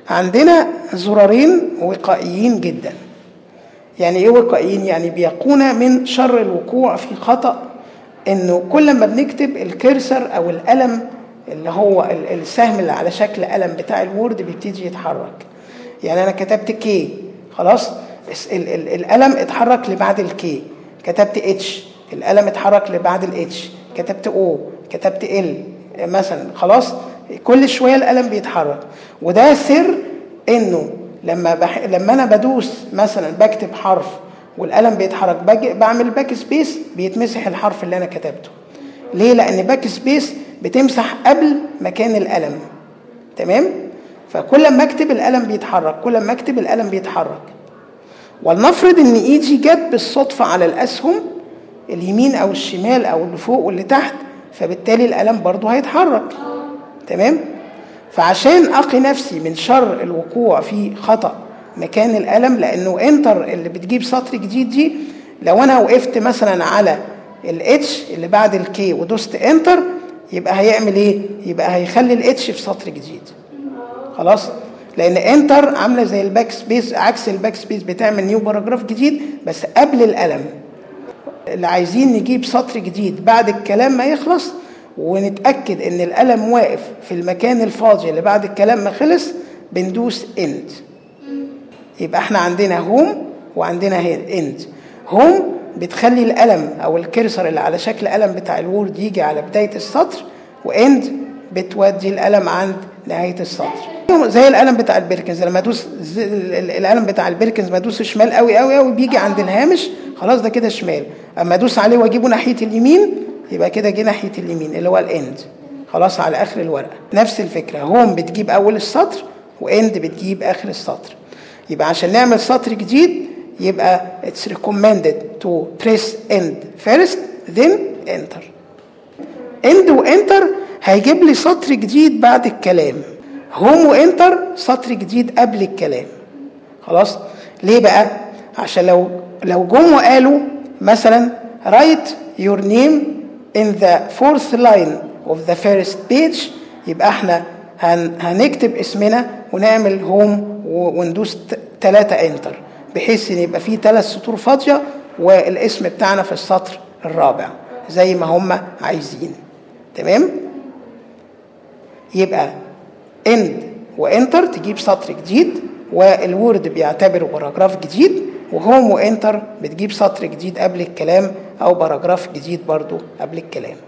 عندنا زرارين وقائيين جدا يعني ايه وقائيين يعني بيقونا من شر الوقوع في خطأ انه كل ما بنكتب الكرسر او القلم اللي هو السهم اللي على شكل قلم بتاع الوورد بيبتدي يتحرك يعني انا كتبت كي خلاص القلم اتحرك لبعد الكي كتبت اتش القلم اتحرك لبعد الاتش كتبت او كتبت ال مثلا خلاص كل شويه القلم بيتحرك وده سر انه لما بح... لما انا بدوس مثلا بكتب حرف والقلم بيتحرك بج... بعمل باك سبيس بيتمسح الحرف اللي انا كتبته ليه لان باك سبيس بتمسح قبل مكان القلم تمام فكل ما اكتب القلم بيتحرك كل ما اكتب القلم بيتحرك ولنفرض ان ايدي جت بالصدفه على الاسهم اليمين او الشمال او اللي فوق واللي تحت فبالتالي القلم برضه هيتحرك تمام فعشان اقي نفسي من شر الوقوع في خطا مكان القلم لانه انتر اللي بتجيب سطر جديد دي لو انا وقفت مثلا على الاتش اللي بعد الكي ودوست انتر يبقى هيعمل ايه يبقى هيخلي الاتش في سطر جديد خلاص لان انتر عامله زي الباك سبيس عكس الباك سبيس بتعمل نيو باراجراف جديد بس قبل القلم اللي عايزين نجيب سطر جديد بعد الكلام ما يخلص ونتاكد ان القلم واقف في المكان الفاضي اللي بعد الكلام ما خلص بندوس اند يبقى احنا عندنا هوم وعندنا اند هوم بتخلي القلم او الكرسر اللي على شكل قلم بتاع الوورد يجي على بدايه السطر واند بتودي القلم عند نهايه السطر زي القلم بتاع البيركنز لما ادوس القلم بتاع البيركنز ما ادوس شمال قوي قوي قوي بيجي عند الهامش خلاص ده كده شمال اما ادوس عليه واجيبه ناحيه اليمين يبقى كده جه ناحيه اليمين اللي هو الاند خلاص على اخر الورقه نفس الفكره هوم بتجيب اول السطر واند بتجيب اخر السطر يبقى عشان نعمل سطر جديد يبقى it's recommended to press end first then enter end وانتر هيجيب لي سطر جديد بعد الكلام هوم وانتر سطر جديد قبل الكلام خلاص ليه بقى عشان لو لو جم وقالوا مثلا write your name in the fourth line of the first page يبقى احنا هن هنكتب اسمنا ونعمل هوم وندوس ثلاثة انتر بحيث ان يبقى فيه ثلاث سطور فاضية والاسم بتاعنا في السطر الرابع زي ما هم عايزين تمام يبقى اند وانتر تجيب سطر جديد والوورد بيعتبره باراجراف جديد وهوم وانتر بتجيب سطر جديد قبل الكلام او باراجراف جديد برضو قبل الكلام